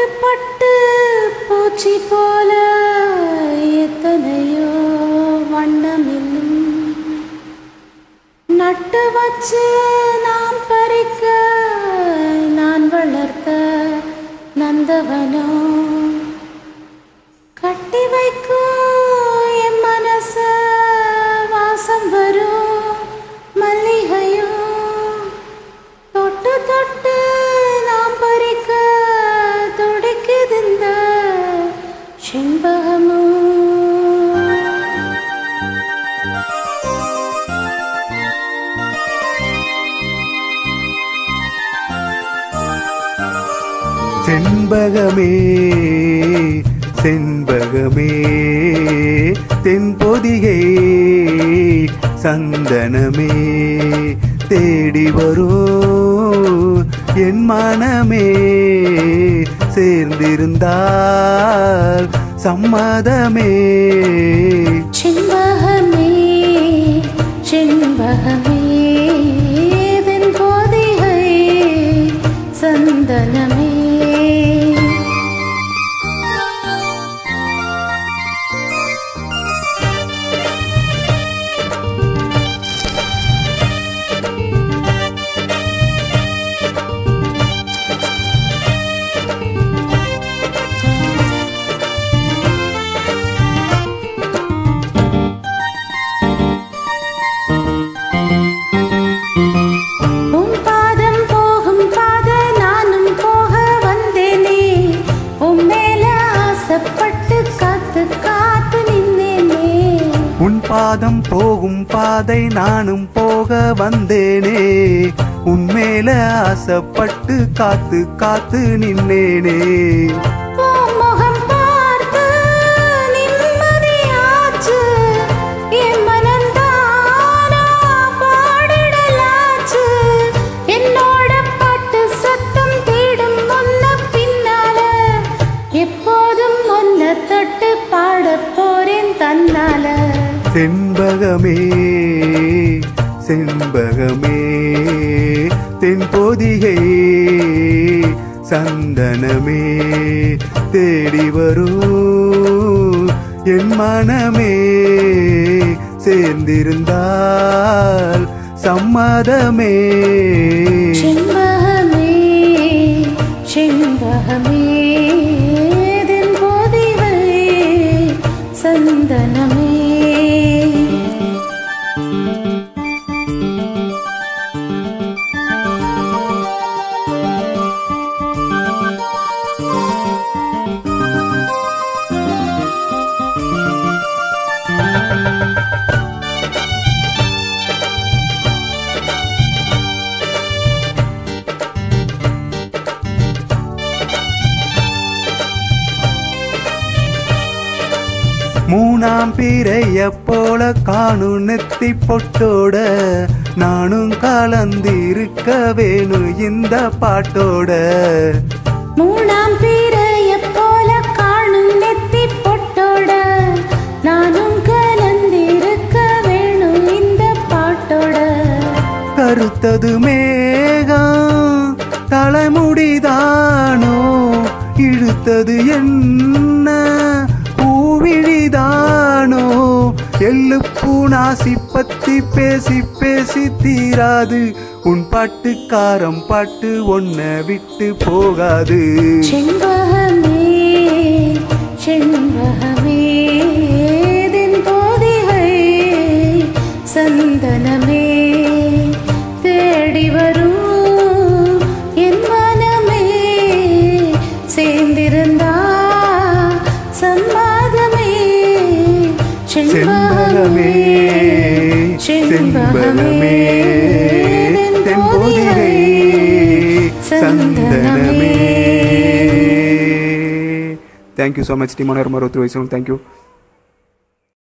பட்டு பூச்சி போல எத்தனையோ வண்ணம் இன்னும் நட்டு வச்சு நாம் பறிக்க நான் வளர்த்த நந்தவனம் கட்டி வைக்கும் என் மனச வாசம் வரும் மல்லிகையும் தொட்டு தொட்டு நாம் பறிக்க துடிக்குது இந்த செண்பகமும் செண்பகமே செண்பகமே தென்பொதிகை சந்தனமே தேடி வரும் என் மனமே சேர்ந்திருந்தால் சம்மதமே செண்பகமே செண்பகமே இதன் போதிகை சந்தனமே உன் பாதம் போகும் பாத நானும் போக வந்தேனே உன் மேல ஆசைப்பட்டு காத்து காத்து நின்னேனே உன் பாதம் போகும் பாதை நானும் போக வந்தேனே உன் மேல ஆசைப்பட்டு காத்து காத்து நின்னேனே உன் முகம் பார்த்து நிம்மதியாச்சு என் மனந்தானா பாடிடலாச்சு என்னோட பாட்டு சத்தம் தேடும் முன்ன பின்னால எப்போதும் ஒன்ன தொட்டு பாடப் போறேன் தன்னால செண்பகமே செண்பகமே தென்பொதிகை சந்தனமே தேடி வரும் என் மனமே சேர்ந்திருந்தால் சம்மதமே செண்பகமே செண்பகமே இதன் போதிகை சந்தனமே மூணாம் பிறைய போல காணும் நெத்தி பொட்டோட நானும் கலந்திருக்க வேணும் இந்த பாட்டோட மூணாம் பீரைய போல காணும் நெத்தி பொட்டோட நானும் கலந்திருக்க வேணும் இந்த பாட்டோட கருத்தது மேகம் தலைமுடிதானோ இழுத்தது என்ன பூவிழிதானோ எள்ளு பூனாசி பத்தி பேசி பேசி தீராது உன் பாட்டு காரம் பாட்டு ஒன்ன விட்டு போகாது செண்பகமே செண்பகமே இதன் போதிகை சந்தனமே தேடி வரும் என் மனமே சேர்ந்திருந்தா சம்மாதமே செண்பகமே செண்பகமே தென்பொதிகை சந்தனமே thank you so much team one மருத்துவ வயசு தேங்க்யூ